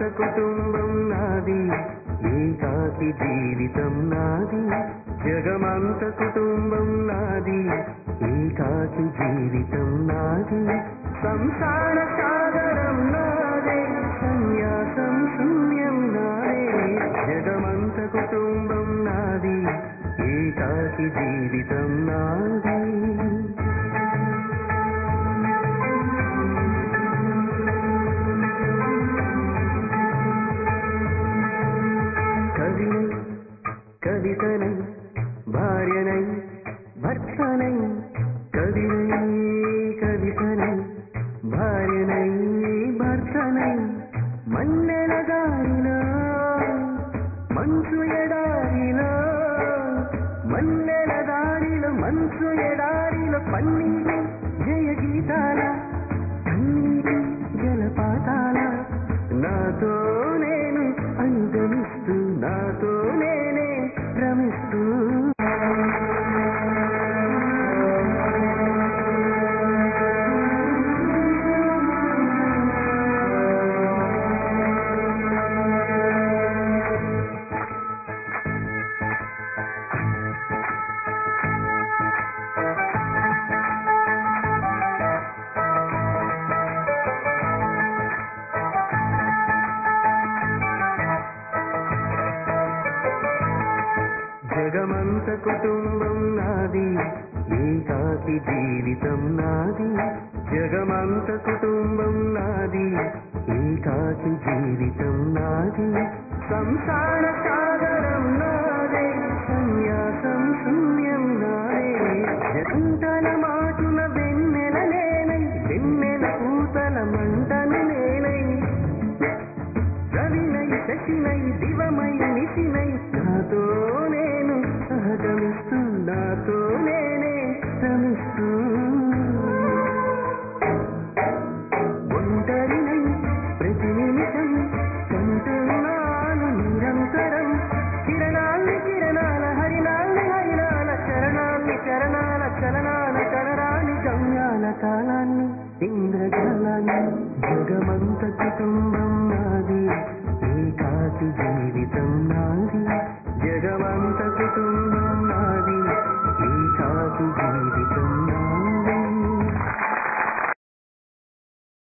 కుటుంబం నాది ఏకాకి జీవితం నాది జగమంత కుటుంబం నాది ఏకాకి జీవితం నాది సంసార సాగరం నాదే సన్యాసం శూన్యం నాదే జగమంత కుటుంబం నాది ఏకాకి జీవితం నాది కవినై కవితనై భార్యనై భర్తనై కవినై కవితనై భార్యనై భర్తనై మన్నెల దారిలో మంచు ఎడారిలో మన్నెల దారిలో మంచు ఎడారిలో పన్నీటి జయ గీతాల కన్నీటి జలపాతాల నాతో నేను అనుగమిస్తూ నాతో నేనే రమిస్తూ జగమంత కుటుంబం నాది ఏకాకి జీవితం నాది జగమంత కుటుంబం నాది ఏకాకి జీవితం నాది సంసార సాగరం నాదే సన్యాసం శూన్యం నాదే జగంతల